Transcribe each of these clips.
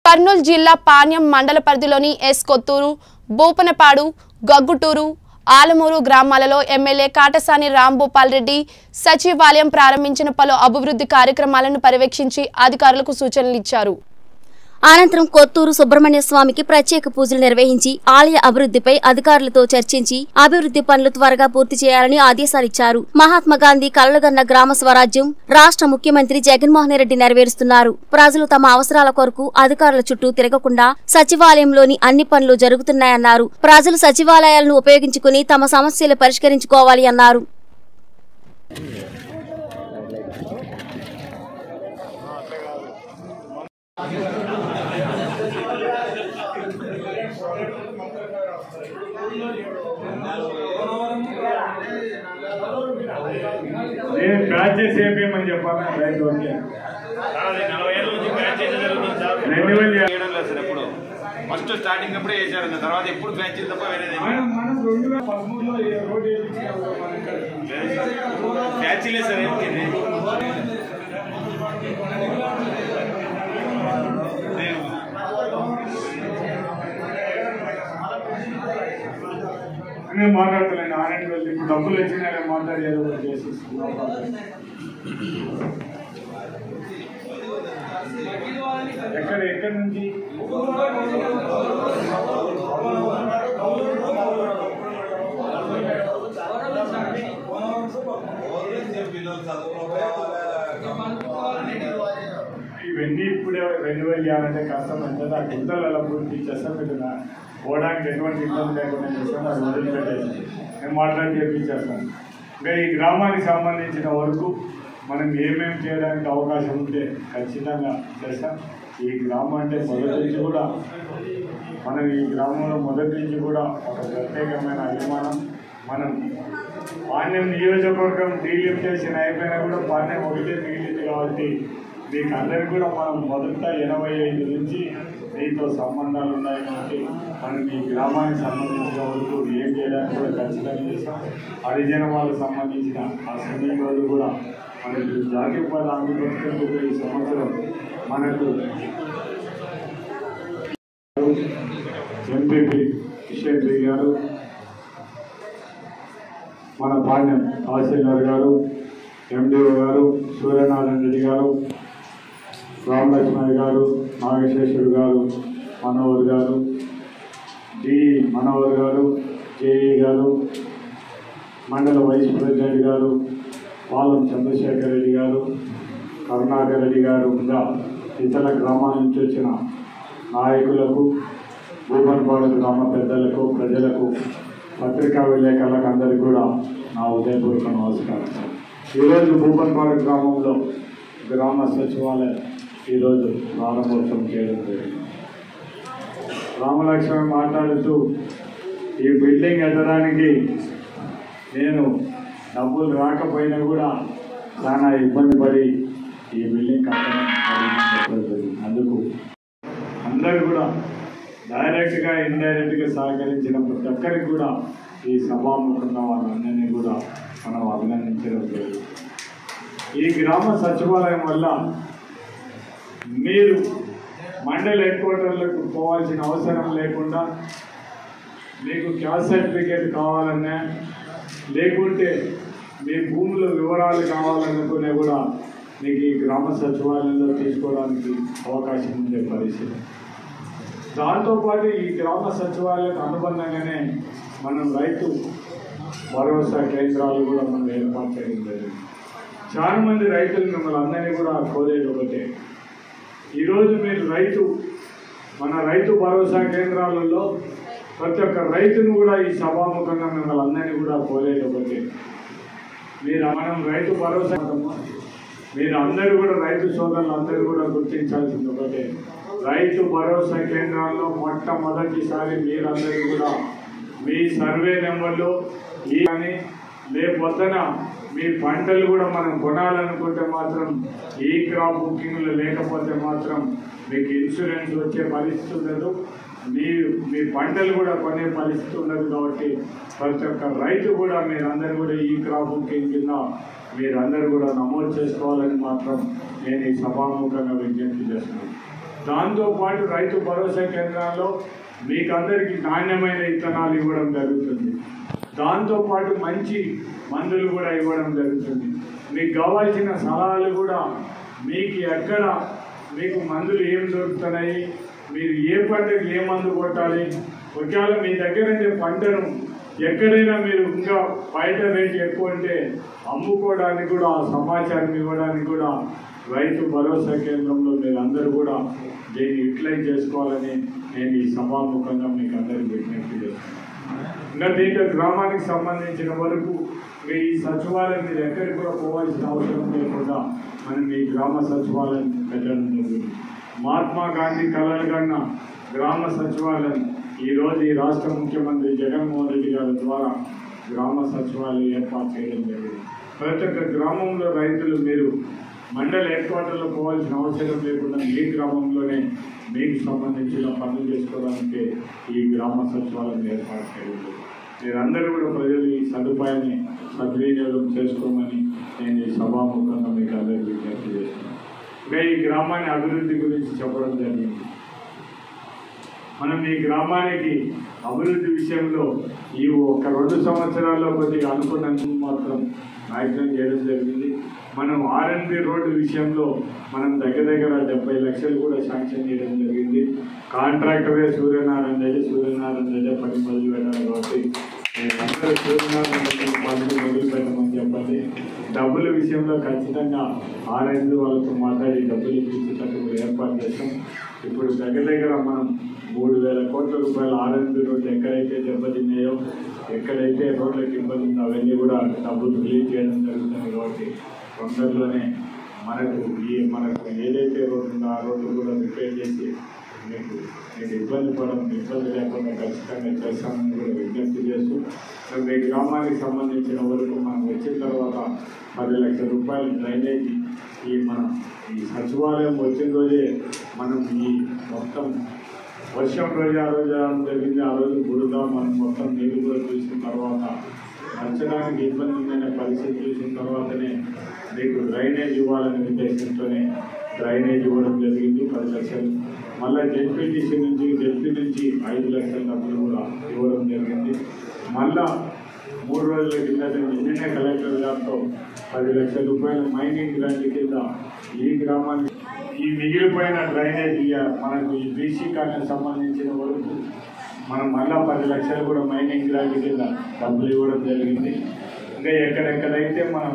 కర్నూలు జిల్లా పాణ్యం మండల పరిధిలోని ఎస్ కొత్తూరు బూపనపాడు గగ్గుటూరు ఆలమూరు గ్రామాలలో ఎమ్మెల్యే కాటసాని రాంభూపాల్ రెడ్డి సచివాలయం ప్రారంభించిన పలు అభివృద్ధి కార్యక్రమాలను పర్యవేక్షించి అధికారులకు సూచనలు ఇచ్చారు అనంతరం కొత్తూరు సుబ్రహ్మణ్య స్వామికి ప్రత్యేక పూజలు నిర్వహించి ఆలయ అభివృద్ధిపై అధికారులతో చర్చించి అభివృద్ధి పనులు త్వరగా పూర్తి చేయాలని ఆదేశాలిచ్చారు మహాత్మా గాంధీ కలలుగన్న గ్రామ స్వరాజ్యం రాష్ట్ర ముఖ్యమంత్రి జగన్మోహన్ రెడ్డి నెరవేరుస్తున్నారు ప్రజలు తమ అవసరాల కొరకు అధికారుల చుట్టూ తిరగకుండా సచివాలయంలోని అన్ని పనులు జరుగుతున్నాయన్నారు ప్రజలు సచివాలయాలను ఉపయోగించుకుని తమ సమస్యలు పరిష్కరించుకోవాలి అన్నారు నేను బ్యాచెస్ ఏపీఎమని చెప్పాను రైట్ ఓకే అది నలభై ఏళ్ళ నుంచి బ్యాచ్ చేసే జరుగుతుంది సార్ రెండు వేల యా- చేయడం లేదు సార్ ఎప్పుడు ఫస్ట్ స్టార్టింగ్ అప్పుడే చేశారు ఇంకా తర్వాత ఎప్పుడు బ్యాచ్ తప్ప వేరేది మనం మనం రెండు వేల పదమూడులో ఈ రోడ్ వేయించాము కదా మనం ఇక్కడ. బ్యాచ్ లేదు సార్ ఏంటి నేను మాట్లాడతలేను ఆనంద్ వెళ్ళి ఇప్పుడు డబ్బులు వచ్చినా మాట్లాడి ఏదో ఒకటి చేసేస్తున్నాం ఎక్కడ ఎక్కడి నుంచి ఇవన్నీ ఇప్పుడే రెండు వేలు చేయాలంటే కష్టం అంటే ఆ గుంతలలో పూర్తి చేస్తాం మీకు నా- పోవడానికి ఎటువంటి ఇబ్బంది లేకుండా చేస్తాం అది వదిలిపెట్టేసి నేను మాట్లాడి చేపించేస్తాను ఇంకా ఈ గ్రామానికి సంబంధించిన వరకు మనం ఏమేమి చేయడానికి అవకాశం ఉంటే ఖచ్చితంగా చేస్తాం ఈ గ్రామం అంటే మొదటి నుంచి కూడా మనం ఈ గ్రామంలో మొదటి నుంచి కూడా ఒక ప్రత్యేకమైన అభిమానం మనం పాణ్యం నియోజకవర్గం డీలింగ్ చేసిన అయిపోయినా కూడా పాణ్యం ఒకటే మిగిలింది కాబట్టి మీకు అందరికి కూడా మనం మొదట ఎనభై ఐదు నుంచి మీతో సంబంధాలు ఉన్నాయి కాబట్టి మనం ఈ గ్రామానికి సంబంధించిన వరకు ఏం చేయడానికి కూడా ఖచ్చితంగా చేస్తాం హరిజన వాళ్ళకి సంబంధించిన ఆ సమయంలో కూడా మనకు జాతీయ పద అందుకొచ్చేందుకు ఈ సంవత్సరం మనకు ఎంపీపీ కిషన్ రెడ్డి గారు మన పాండ్యం తహసీల్దార్ గారు ఎండిఓ గారు సూర్యనారాయణ రెడ్డి గారు రామలక్ష్మణ్ గారు నాగశేషుడు గారు మనోహర్ గారు డి మనోహర్ గారు జేఈ గారు మండల వైస్ ప్రెసిడెంట్ గారు పాలం చంద్రశేఖర్ రెడ్డి గారు కరుణాకర్ రెడ్డి గారు ఇంకా ఇతర గ్రామాల నుంచి వచ్చిన నాయకులకు భూమన్పాడు గ్రామ పెద్దలకు ప్రజలకు పత్రికా విలేకరులకు అందరికీ కూడా నా ఉదయపూర్వక నమస్కారం ఈరోజు భూమన్పాడు గ్రామంలో గ్రామ సచివాలయం ఈరోజు ప్రారంభోత్సవం చేయడం జరిగింది రామలక్ష్మణ్ మాట్లాడుతూ ఈ బిల్డింగ్ ఎత్తడానికి నేను డబ్బులు రాకపోయినా కూడా చాలా ఇబ్బంది పడి ఈ బిల్డింగ్ కట్టడం చెప్పడం జరిగింది. అందుకు అందరూ కూడా డైరెక్ట్గా ఇండైరెక్ట్గా సహకరించిన ప్రతి ఒక్కరికి కూడా ఈ సభాముఖంగా వాళ్ళందరినీ కూడా మనం అభినందించడం జరిగింది ఈ గ్రామ సచివాలయం వల్ల మీరు మండల హెడ్ క్వార్టర్లకు పోవాల్సిన అవసరం లేకుండా మీకు క్యాస్ట్ సర్టిఫికేట్ కావాలన్నా లేకుంటే మీ భూముల వివరాలు కావాలనుకునే కూడా మీకు ఈ గ్రామ సచివాలయంలో తీసుకోవడానికి అవకాశం ఉండే పరిస్థితి దాంతోపాటు ఈ గ్రామ సచివాలయాలకు అనుబంధంగానే మనం రైతు భరోసా కేంద్రాలు కూడా మనం ఏర్పాటు చేయడం జరిగింది చాలా మంది రైతులు మిమ్మల్ని అందరినీ కూడా కోరేది ఒకటే ఈరోజు మీరు రైతు మన రైతు భరోసా కేంద్రాలలో ప్రతి ఒక్క రైతును కూడా ఈ సభాముఖంగా మిమ్మల్ని అందరినీ కూడా కోరేది ఒకటే మీరు మనం రైతు భరోసా మీరు అందరూ కూడా రైతు సోదరులు అందరూ కూడా గుర్తించాల్సింది ఒకటే రైతు భరోసా కేంద్రాల్లో మొట్టమొదటిసారి మీరందరూ కూడా మీ సర్వే నెంబర్లు ఈ కానీ లేకపోతేన మీ పంటలు కూడా మనం కొనాలనుకుంటే మాత్రం ఈ క్రాప్ బుకింగ్లు లేకపోతే మాత్రం మీకు ఇన్సూరెన్స్ వచ్చే పరిస్థితి ఉండదు మీ మీ పంటలు కూడా కొనే పరిస్థితి ఉండదు కాబట్టి ప్రతి ఒక్క రైతు కూడా మీరందరూ కూడా ఈ క్రాప్ బుకింగ్ కింద మీరందరూ కూడా నమోదు చేసుకోవాలని మాత్రం నేను ఈ సభాముఖంగా విజ్ఞప్తి చేస్తున్నాను దాంతోపాటు రైతు భరోసా కేంద్రాల్లో మీకందరికీ నాణ్యమైన విత్తనాలు ఇవ్వడం జరుగుతుంది దాంతోపాటు మంచి మందులు కూడా ఇవ్వడం జరుగుతుంది మీకు కావాల్సిన సలహాలు కూడా మీకు ఎక్కడ మీకు మందులు ఏం దొరుకుతున్నాయి మీరు ఏ పంటకు ఏ మందు కొట్టాలి ఒకవేళ మీ దగ్గర ఉండే పంటను ఎక్కడైనా మీరు ఇంకా బయట రేటు ఎక్కువ ఉంటే అమ్ముకోవడానికి కూడా ఆ సమాచారం ఇవ్వడానికి కూడా రైతు భరోసా కేంద్రంలో మీరు అందరూ కూడా దీన్ని యూటిలైజ్ చేసుకోవాలని నేను ఈ సభాముఖంగా మీకు అందరికీ విజ్ఞప్తి చేస్తున్నాను ఇంకా దీంట్లో గ్రామానికి సంబంధించిన వరకు మీ ఈ సచివాలయం మీరు ఎక్కడికి కూడా పోవాల్సిన అవసరం లేకుండా మనం ఈ గ్రామ సచివాలయం పెట్టడం జరిగింది మహాత్మా గాంధీ కలలు కన్నా గ్రామ సచివాలయం ఈరోజు ఈ రాష్ట్ర ముఖ్యమంత్రి జగన్మోహన్ రెడ్డి గారి ద్వారా గ్రామ సచివాలయం ఏర్పాటు చేయడం జరిగింది ప్రతి ఒక్క గ్రామంలో రైతులు మీరు మండల హెడ్ క్వార్టర్లో పోవాల్సిన అవసరం లేకుండా మీ గ్రామంలోనే మీకు సంబంధించిన పనులు చేసుకోవడానికి ఈ గ్రామ సచివాలయం ఏర్పాటు చేయలేదు మీరందరూ కూడా ప్రజలు ఈ సదుపాయాన్ని సద్వినియోగం చేసుకోమని నేను ఈ సభాముఖంగా మీకు అందరికీ విజ్ఞప్తి చేస్తున్నాను ఇంకా ఈ గ్రామాన్ని అభివృద్ధి గురించి చెప్పడం జరిగింది మనం ఈ గ్రామానికి అభివృద్ధి విషయంలో ఈ ఒక రెండు సంవత్సరాల్లో కొద్దిగా అనుకున్నందుకు మాత్రం ప్రయత్నం చేయడం జరిగింది మనం ఆర్ఎన్బి రోడ్డు విషయంలో మనం దగ్గర దగ్గర డెబ్బై లక్షలు కూడా శాంక్షన్ చేయడం జరిగింది కాంట్రాక్టరే సూర్యనారాయణ రెడ్డి సూర్యనారాయణ రెడ్డి పని మొదలు పెట్టాలి కాబట్టి నేను అందరూ సూర్యనారాయణ రెడ్డి పనులు మొదలు పెట్టమని చెప్పండి డబ్బుల విషయంలో ఖచ్చితంగా ఆర్ఎన్బి వాళ్ళతో మాట్లాడి డబ్బులు ఇప్పించేటట్టు కూడా ఏర్పాటు చేస్తాం ఇప్పుడు దగ్గర దగ్గర మనం మూడు వేల కోట్ల రూపాయల ఆర్ఎన్బి రోడ్లు ఎక్కడైతే దెబ్బతిన్నాయో ఎక్కడైతే రోడ్లకు ఇబ్బంది ఉందో అవన్నీ కూడా డబ్బులు రిలీజ్ చేయడం జరుగుతుంది కాబట్టి తొందరలోనే మనకు ఈ మనకు ఏదైతే రోడ్డు ఉందో ఆ రోడ్డు కూడా రిపేర్ చేసి మీకు మీకు ఇబ్బంది పడడం ఇబ్బంది లేకుండా ఖచ్చితంగా చేస్తామని కూడా విజ్ఞప్తి చేస్తూ మరి మీ గ్రామానికి సంబంధించిన వరకు మనం వచ్చిన తర్వాత పది లక్షల రూపాయలు డ్రైనేజీ ఈ మన ఈ సచివాలయం వచ్చిన రోజే మనం ఈ మొత్తం వర్షం రోజు ఆ రోజు రావడం జరిగింది ఆ రోజు బురద మనం మొత్తం నీళ్ళు కూడా చూసిన తర్వాత నచ్చడానికి ఇబ్బంది ఉందనే పరిస్థితి చూసిన తర్వాతనే మీకు డ్రైనేజ్ ఇవ్వాలనే ఉద్దేశంతోనే డ్రైనేజ్ ఇవ్వడం జరిగింది పది లక్షలు మళ్ళీ జెడ్పీటీసీ నుంచి జెడ్పీ నుంచి ఐదు లక్షల డబ్బులు కూడా ఇవ్వడం జరిగింది మళ్ళా మూడు రోజుల కింద నిన్ననే కలెక్టర్ గారితో పది లక్షల రూపాయల మైనింగ్ గ్రాంట్ కింద ఈ గ్రామానికి ఈ మిగిలిపోయిన డ్రైనేజ్ ఇక మనకు ఈ బీసీ కార్డుకు సంబంధించిన వరకు మనం మళ్ళా పది లక్షలు కూడా మైనింగ్ గ్రాంట్ కింద డబ్బులు ఇవ్వడం జరిగింది ఇంకా ఎక్కడెక్కడైతే మనం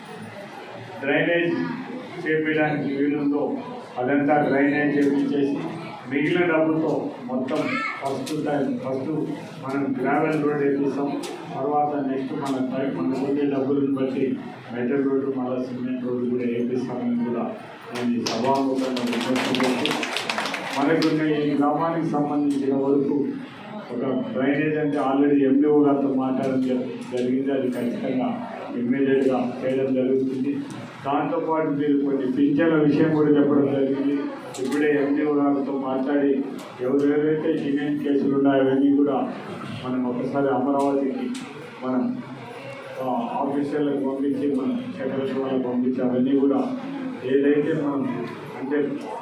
డ్రైనేజ్ చేపించడానికి వీలుందో అదంతా డ్రైనేజ్ చేపించేసి మిగిలిన డబ్బుతో మొత్తం ఫస్ట్ టైం ఫస్ట్ మనం గ్రావెల్ రోడ్ వేపిస్తాం తర్వాత నెక్స్ట్ మన టైం మన పొందే డబ్బులను బట్టి మెటల్ రోడ్డు మళ్ళీ సిమెంట్ రోడ్డు కూడా వేపిస్తామని కూడా నేను ఈ సభాముఖంగా విజ్ఞప్తి చేస్తూ మనకున్న ఈ గ్రామానికి సంబంధించిన వరకు ఒక డ్రైనేజ్ అంటే ఆల్రెడీ ఎండిఓ గారితో మాట్లాడడం జ- జరిగింది అది ఖచ్చితంగా ఇమ్మీడియట్గా చేయడం జరుగుతుంది దాంతోపాటు మీరు కొన్ని పింఛన్ల విషయం కూడా చెప్పడం జరిగింది ఇప్పుడే ఎండిఓ గారితో మాట్లాడి ఎవరెవరైతే సిమెంట్ కేసులు ఉన్నాయో అవన్నీ కూడా మనం ఒకసారి అమరావతికి మనం ఆ, ఆఫీసర్లకు పంపించి మనం సెక్రటరీ వాళ్ళకి పంపించి అవన్నీ కూడా ఏదైతే మనం అంటే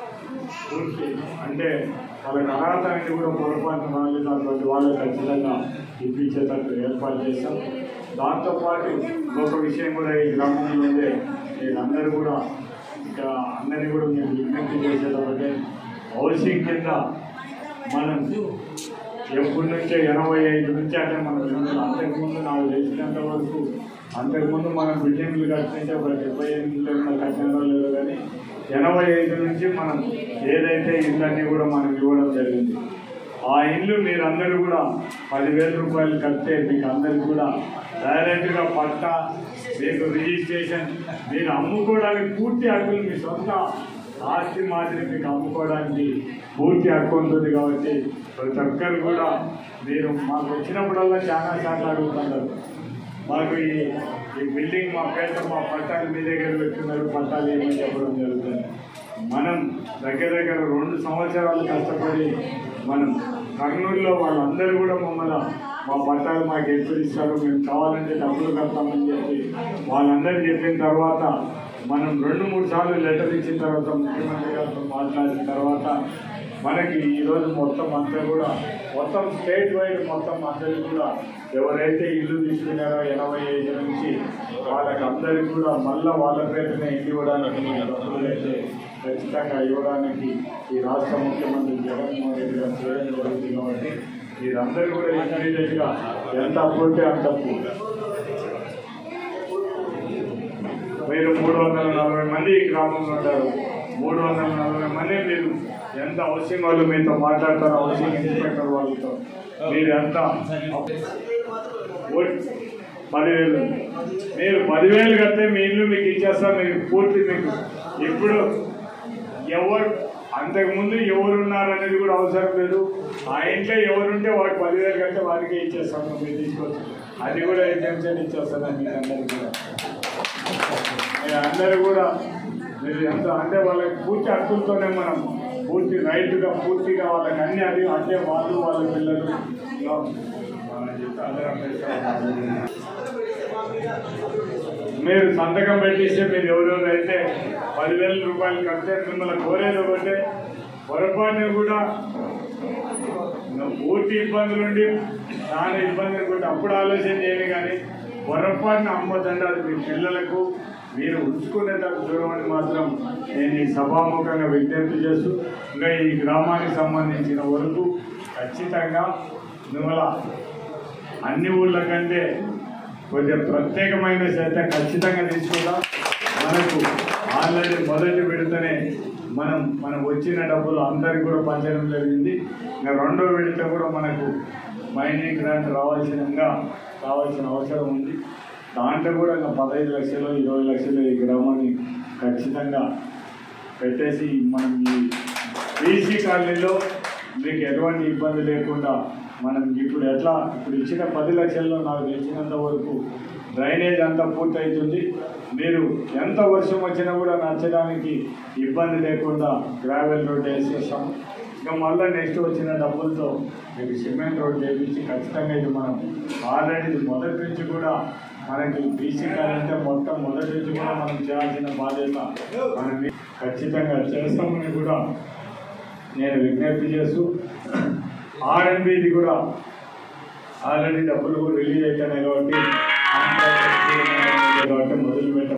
పూర్తి అంటే వాళ్ళకి అర్హత అనేది కూడా పొరపాటు రాలేదు అటువంటి వాళ్ళు ఖచ్చితంగా ఇప్పించేటట్టు ఏర్పాటు చేస్తాం దాంతోపాటు ఇంకొక విషయం కూడా ఈ గ్రామంలో ఉండే మీరందరూ కూడా ఇంకా అందరినీ కూడా మేము విజ్ఞప్తి చేసేటప్పుడే హౌసింగ్ కింద మనం ఎప్పటి నుంచో ఎనభై ఐదు నుంచి అంటే మనం రెండు- అంతకుముందు నాకు తెలిసినంత వరకు అంతకుముందు మనం బిల్డింగ్లు కట్టింటే ఒక డెబ్బై ఎనిమిదిలో కట్టినారో లేదో కానీ ఎనభై ఐదు నుంచి మనం ఏదైతే ఇళ్ళన్నీ కూడా మనం ఇవ్వడం జరిగింది ఆ ఇల్లు మీరందరూ కూడా పదివేల రూపాయలు కడితే మీకు అందరికి కూడా డైరెక్ట్గా పట్టా మీకు రిజిస్ట్రేషన్ మీరు అమ్ముకోవడానికి పూర్తి హక్కులు మీ సొంత ఆస్తి మాదిరి మీకు అమ్ముకోవడానికి పూర్తి హక్కు ఉంటుంది కాబట్టి ప్రతి ఒక్కరు కూడా మీరు మాకు వచ్చినప్పుడల్లా చాలా సార్లు అడుగుతున్నారు మాకు ఈ ఈ బిల్డింగ్ మా పేట మా పట్టాలు మీ దగ్గర పెట్టుకున్నారు పట్టాలు ఏమని చెప్పడం జరుగుతుంది మనం దగ్గర దగ్గర రెండు సంవత్సరాలు కష్టపడి మనం కర్నూలులో వాళ్ళందరూ కూడా మమ్మల్ని మా పట్టాలు మాకు ఎప్పుడు ఇస్తారు మేము కావాలంటే డబ్బులు కడతామని చెప్పి వాళ్ళందరూ చెప్పిన తర్వాత మనం రెండు మూడు సార్లు లెటర్ ఇచ్చిన తర్వాత ముఖ్యమంత్రి గారితో మాట్లాడిన తర్వాత మనకి ఈరోజు మొత్తం అంతా కూడా మొత్తం స్టేట్ వైడ్ మొత్తం అందరికి కూడా ఎవరైతే ఇల్లు తీసుకున్నారో ఎనభై ఐదు నుంచి వాళ్ళకి అందరికి కూడా మళ్ళీ వాళ్ళ పేరున ఇల్లు ఇవ్వడానికి డబ్బులు అయితే ఖచ్చితంగా ఇవ్వడానికి ఈ రాష్ట్ర ముఖ్యమంత్రి జగన్మోహన్ రెడ్డి గారు చేయడం జరుగుతుంది కాబట్టి మీరందరూ కూడా ఇమీడియట్గా ఎంత అప్పు ఉంటే అంత అప్పు మీరు మూడు వందల నలభై మంది ఈ గ్రామంలో ఉంటారు మూడు వందల నలభై మంది మీరు ఎంత హౌసింగ్ వాళ్ళు మీతో మాట్లాడతారో హౌసింగ్ ఇన్స్పెక్టర్ వాళ్ళతో మీరు ఎంత ఓట్ పదివేలు మీరు పదివేలు కడితే మీ ఇల్లు మీకు ఇచ్చేస్తాం మీకు పూర్తి మీకు ఇప్పుడు ఎవరు అంతకుముందు ఎవరున్నారు అనేది కూడా అవసరం లేదు ఆ ఇంట్లో ఎవరుంటే వాడు పదివేలు కడితే వాడికే ఇచ్చేస్తాం మీరు తీసుకోవచ్చు అది కూడా ఎగ్జామ్షన్ ఇచ్చేస్తాను మీకు అందరికీ కూడా మీరు అందరూ కూడా మీరు ఎంత అంటే వాళ్ళకి పూర్తి హక్కులతోనే మనం పూర్తి రైతుగా పూర్తిగా వాళ్ళకి అన్ని అది అంటే వాళ్ళు వాళ్ళ పిల్లలు ఇలా మనం చెప్తే అందరం చేస్తాం. మీరు సంతకం పెట్టిస్తే మీరు ఎవరెవరు అయితే పదివేల రూపాయలు కడితే మిమ్మల్ని కోరేది ఒకటే పొరపాటున కూడా ఇంకా పూర్తి ఇబ్బందులు ఉండి చాలా ఇబ్బందులు కూడా అప్పుడు ఆలోచన చేయండి కానీ పొరపాటున అమ్మదండి అది మీ పిల్లలకు మీరు ఉంచుకునేటప్పుడు దూరం అని మాత్రం నేను ఈ సభాముఖంగా విజ్ఞప్తి చేస్తూ ఇంకా ఈ గ్రామానికి సంబంధించిన వరకు ఖచ్చితంగా మిమ్మల్ని అన్ని ఊళ్ళ కంటే కొద్దిగా ప్రత్యేకమైన శ్రద్ధ ఖచ్చితంగా తీసుకుందాం మనకు ఆల్రెడీ మొదటి విడతనే మనం మనం వచ్చిన డబ్బులు అందరికి కూడా పంచడం జరిగింది ఇంకా రెండో విడత కూడా మనకు మైనింగ్ గ్రాంట్ రావాల్సినంగా రావాల్సిన అవసరం ఉంది దాంట్లో కూడా ఇంకా పదహైదు లక్షలు ఇరవై లక్షలు ఈ గ్రామాన్ని ఖచ్చితంగా పెట్టేసి మనం ఈ బీసీ కాలనీలో మీకు ఎటువంటి ఇబ్బంది లేకుండా మనం ఇప్పుడు ఎట్లా ఇప్పుడు ఇచ్చిన పది లక్షల్లో నాకు తెలిసినంత వరకు డ్రైనేజ్ అంతా పూర్తవుతుంది మీరు ఎంత వర్షం వచ్చినా కూడా నచ్చడానికి ఇబ్బంది లేకుండా గ్రావెల్ రోడ్ వేసేస్తాం ఇంకా మళ్ళీ నెక్స్ట్ వచ్చిన డబ్బులతో మీకు సిమెంట్ రోడ్ చేపించి ఖచ్చితంగా ఇది మనం ఆల్రెడీ ఇది మొదటి నుంచి కూడా మనకి బీసీ అంటే మొత్తం మొదటి నుంచి కూడా మనం చేయాల్సిన బాధ్యత మనం ఖచ్చితంగా చేస్తామని కూడా నేను విజ్ఞప్తి చేస్తూ ఆర్ఎన్బిది కూడా ఆల్రెడీ డబ్బులు కూడా రిలీజ్ అవుతున్నాయి కాబట్టి కాబట్టి మొదలు పెట్ట